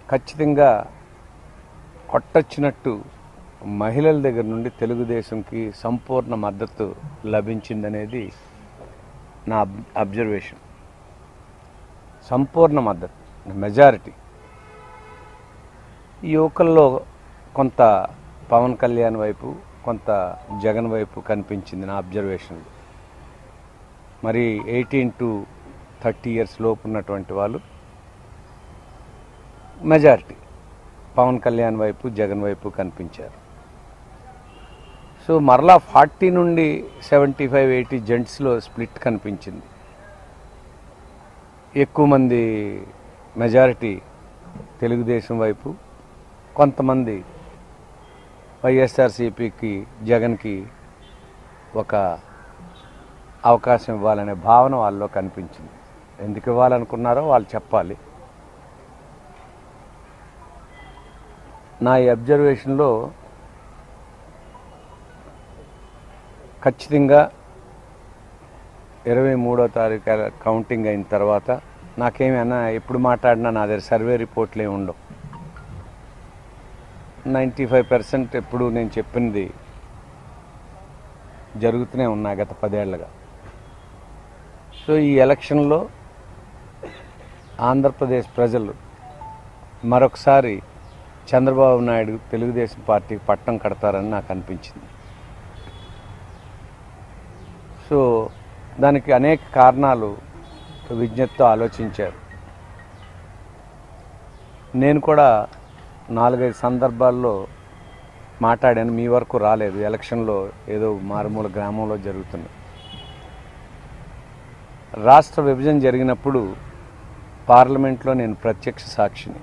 ఖచ్చితంగా కొట్టొచ్చినట్టు మహిళల దగ్గర నుండి తెలుగుదేశంకి సంపూర్ణ మద్దతు లభించిందనేది నా అబ్- అబ్జర్వేషన్ సంపూర్ణ మద్దతు మెజారిటీ ఈ యువకుల్లో కొంత పవన్ కళ్యాణ్ వైపు కొంత జగన్ వైపు కనిపించింది నా అబ్జర్వేషన్లో మరి ఎయిటీన్ టు థర్టీ ఇయర్స్ లోపు ఉన్నటువంటి వాళ్ళు మెజారిటీ పవన్ కళ్యాణ్ వైపు జగన్ వైపు కనిపించారు సో మరలా ఫార్టీ నుండి సెవెంటీ ఫైవ్ ఎయిటీ జెంట్స్లో స్ప్లిట్ కనిపించింది ఎక్కువ మంది మెజారిటీ తెలుగుదేశం వైపు కొంతమంది వైఎస్ఆర్సీపీకి జగన్కి ఒక అవకాశం ఇవ్వాలనే భావన వాళ్ళలో కనిపించింది ఎందుకు ఇవ్వాలనుకున్నారో వాళ్ళు చెప్పాలి నా ఈ అబ్జర్వేషన్లో ఖచ్చితంగా ఇరవై మూడో తారీఖు కౌంటింగ్ అయిన తర్వాత నాకేమి అన్నా ఎప్పుడు మాట్లాడినా నా దగ్గర సర్వే రిపోర్ట్లు ఏమి ఉండవు నైంటీ ఫైవ్ పర్సెంట్ ఎప్పుడు నేను చెప్పింది జరుగుతూనే ఉన్నా గత పదేళ్లుగా సో ఈ ఎలక్షన్లో ఆంధ్రప్రదేశ్ ప్రజలు మరొకసారి చంద్రబాబు నాయుడు తెలుగుదేశం పార్టీకి పట్టం కడతారని నాకు అనిపించింది సో దానికి అనేక కారణాలు విజ్ఞతతో ఆలోచించారు నేను కూడా నాలుగైదు సందర్భాల్లో మాట్లాడాను మీ వరకు రాలేదు ఎలక్షన్లో ఏదో మారుమూల గ్రామంలో జరుగుతుంది రాష్ట్ర విభజన జరిగినప్పుడు పార్లమెంట్లో నేను ప్రత్యక్ష సాక్షిని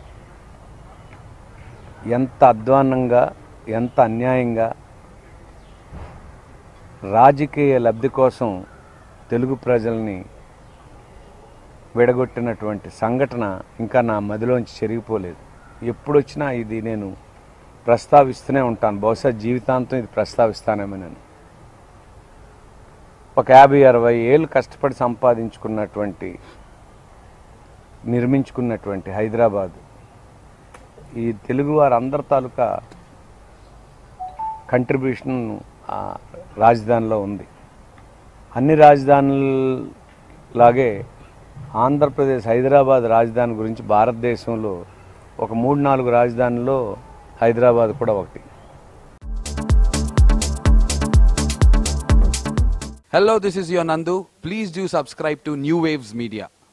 ఎంత అధ్వాన్నంగా ఎంత అన్యాయంగా రాజకీయ లబ్ధి కోసం తెలుగు ప్రజల్ని విడగొట్టినటువంటి సంఘటన ఇంకా నా మదిలోంచి చెరిగిపోలేదు ఎప్పుడొచ్చినా ఇది నేను ప్రస్తావిస్తూనే ఉంటాను బహుశా జీవితాంతం ఇది ప్రస్తావిస్తానేమో నేను ఒక యాభై అరవై ఏళ్ళు కష్టపడి సంపాదించుకున్నటువంటి నిర్మించుకున్నటువంటి హైదరాబాద్ ఈ తెలుగు వారందరి తాలూకా కంట్రిబ్యూషన్ ఆ రాజధానిలో ఉంది అన్ని రాజధానులాగే ఆంధ్రప్రదేశ్ హైదరాబాద్ రాజధాని గురించి భారతదేశంలో ఒక మూడు నాలుగు రాజధానుల్లో హైదరాబాద్ కూడా ఒకటి Hello, this is your Nandu. Please do subscribe to New Waves Media.